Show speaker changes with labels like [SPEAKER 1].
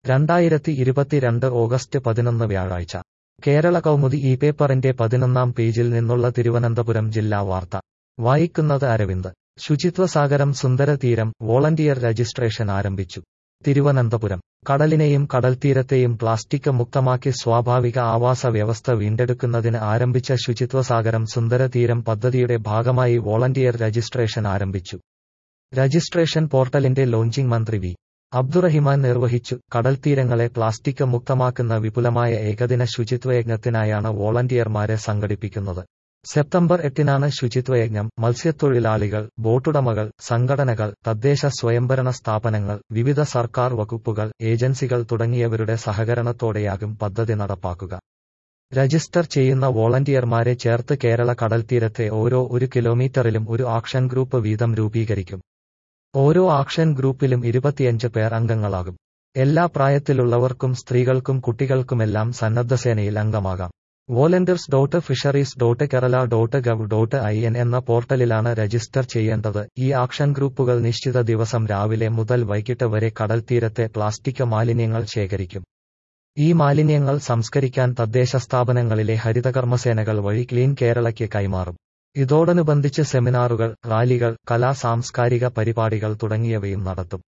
[SPEAKER 1] രണ്ടായിരത്തി ഇരുപത്തിരണ്ട് ഓഗസ്റ്റ് പതിനൊന്ന് വ്യാഴാഴ്ച കേരള കൗമുദി ഈ പേപ്പറിന്റെ പതിനൊന്നാം പേജിൽ നിന്നുള്ള തിരുവനന്തപുരം ജില്ലാ വാർത്ത വായിക്കുന്നത് അരവിന്ദ് ശുചിത്വ സാഗരം സുന്ദര തീരം വോളണ്ടിയർ രജിസ്ട്രേഷൻ ആരംഭിച്ചു തിരുവനന്തപുരം കടലിനെയും കടൽത്തീരത്തെയും പ്ലാസ്റ്റിക് മുക്തമാക്കി സ്വാഭാവിക ആവാസ വ്യവസ്ഥ വീണ്ടെടുക്കുന്നതിന് ആരംഭിച്ച ശുചിത്വസാഗരം സുന്ദര തീരം പദ്ധതിയുടെ ഭാഗമായി വോളണ്ടിയർ രജിസ്ട്രേഷൻ ആരംഭിച്ചു രജിസ്ട്രേഷൻ പോർട്ടലിന്റെ ലോഞ്ചിംഗ് മന്ത്രി വി അബ്ദുറഹിമാൻ നിർവഹിച്ചു കടൽത്തീരങ്ങളെ പ്ലാസ്റ്റിക് മുക്തമാക്കുന്ന വിപുലമായ ഏകദിന ശുചിത്വയജ്ഞത്തിനായാണ് വോളണ്ടിയർമാരെ സംഘടിപ്പിക്കുന്നത് സെപ്റ്റംബർ എട്ടിനാണ് ശുചിത്വയജ്ഞം മത്സ്യത്തൊഴിലാളികൾ ബോട്ടുടമകൾ സംഘടനകൾ തദ്ദേശ സ്വയംഭരണ സ്ഥാപനങ്ങൾ വിവിധ സർക്കാർ വകുപ്പുകൾ ഏജൻസികൾ തുടങ്ങിയവരുടെ സഹകരണത്തോടെയാകും പദ്ധതി നടപ്പാക്കുക രജിസ്റ്റർ ചെയ്യുന്ന വോളണ്ടിയർമാരെ ചേർത്ത് കേരള കടൽത്തീരത്തെ ഓരോ ഒരു കിലോമീറ്ററിലും ഒരു ആക്ഷൻ ഗ്രൂപ്പ് വീതം രൂപീകരിക്കും ഓരോ ആക്ഷൻ ഗ്രൂപ്പിലും ഇരുപത്തിയഞ്ച് പേർ അംഗങ്ങളാകും എല്ലാ പ്രായത്തിലുള്ളവർക്കും സ്ത്രീകൾക്കും കുട്ടികൾക്കുമെല്ലാം സന്നദ്ധസേനയിൽ അംഗമാകാം volunteers dot fisheries dot Kerala dot gov dot I N എന്ന പോർട്ടലിലാണ് രജിസ്റ്റർ ചെയ്യേണ്ടത് ഈ ആക്ഷൻ ഗ്രൂപ്പുകൾ നിശ്ചിത ദിവസം രാവിലെ മുതൽ വൈകിട്ട് വരെ കടൽത്തീരത്തെ പ്ലാസ്റ്റിക് മാലിന്യങ്ങൾ ശേഖരിക്കും ഈ മാലിന്യങ്ങൾ സംസ്കരിക്കാൻ തദ്ദേശ സ്ഥാപനങ്ങളിലെ ഹരിതകർമ്മസേനകൾ വഴി ക്ലീൻ കേരളയ്ക്ക് കൈമാറും ഇതോടനുബന്ധിച്ച് സെമിനാറുകൾ റാലികൾ കലാ സാംസ്കാരിക പരിപാടികൾ തുടങ്ങിയവയും നടത്തും